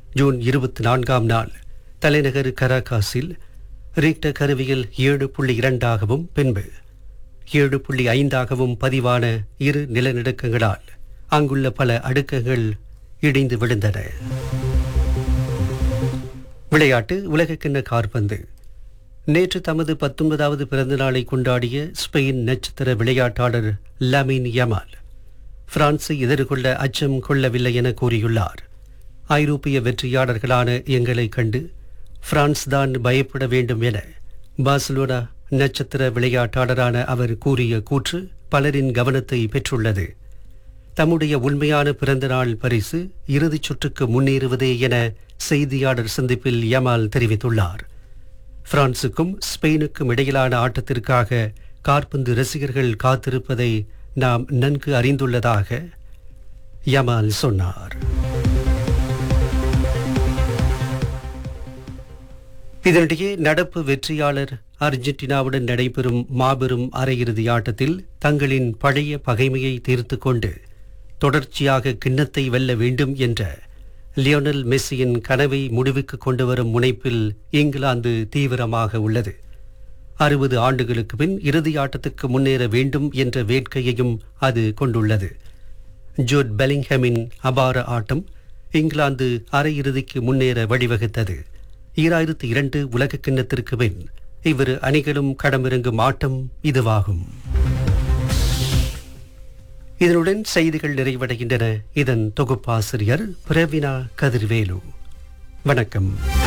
June இருபத்தி நான்காம் நாள் தலைநகர் கராகாஸில் ரீக்டர் கருவியில் ஏழு புள்ளி இரண்டாகவும் பின்பு ஏழு புள்ளி ஐந்தாகவும் பதிவான இரு நிலநடுக்கங்களால் அங்குள்ள பல அடுக்குகள் இடிந்து விழுந்தன விளையாட்டு உலகக்கிண்ண காற்பந்து நேற்று தமது பத்தொன்பதாவது பிறந்த நாளை கொண்டாடிய ஸ்பெயின் நட்சத்திர விளையாட்டாளர் லமின் யமால் பிரான்சை எதிர்கொள்ள அச்சம் கொள்ளவில்லை என கூறியுள்ளார் ஐரோப்பிய வெற்றியாளர்களான எங்களை கண்டு பிரான்ஸ் தான் பயப்பட வேண்டும் என பார்சலோனா நட்சத்திர விளையாட்டாளரான அவர் கூறிய கூற்று பலரின் கவனத்தை பெற்றுள்ளது தம்முடைய உண்மையான பிறந்தநாள் பரிசு இறுதிச் சுற்றுக்கு முன்னேறுவதே என செய்தியாளர் சந்திப்பில் யமால் தெரிவித்துள்ளார் பிரான்சுக்கும் ஸ்பெயினுக்கும் இடையிலான ஆட்டத்திற்காக காற்பந்து ரசிகர்கள் காத்திருப்பதை நாம் நன்கு அறிந்துள்ளதாக யமால் சொன்னார் இதனிடையே நடப்பு வெற்றியாளர் அர்ஜென்டினாவுடன் நடைபெறும் மாபெரும் அரையிறுதி ஆட்டத்தில் தங்களின் பழைய பகைமையை தீர்த்து கொண்டு தொடர்ச்சியாக கிண்ணத்தை வெல்ல வேண்டும் என்ற லியோனல் மெஸ்ஸியின் கனவை முடிவுக்கு கொண்டு வரும் முனைப்பில் இங்கிலாந்து தீவிரமாக உள்ளது அறுபது ஆண்டுகளுக்கு பின் இறுதி ஆட்டத்துக்கு முன்னேற வேண்டும் என்ற வேட்கையையும் அது கொண்டுள்ளது ஜோட் பெலிங்ஹமின் அபார ஆட்டம் இங்கிலாந்து அரையிறுதிக்கு முன்னேற வழிவகுத்தது ஈராயிரத்தி இரண்டு உலக கிண்ணத்திற்கு பின் இவ்விரு அணிகளும் களமிறங்கும் ஆட்டம் இதுவாகும் இதனுடன் செய்திகள் நிறைவடைகின்றன இதன் தொகுப்பாசிரியர் பிரவினா கதிர்வேலு வணக்கம்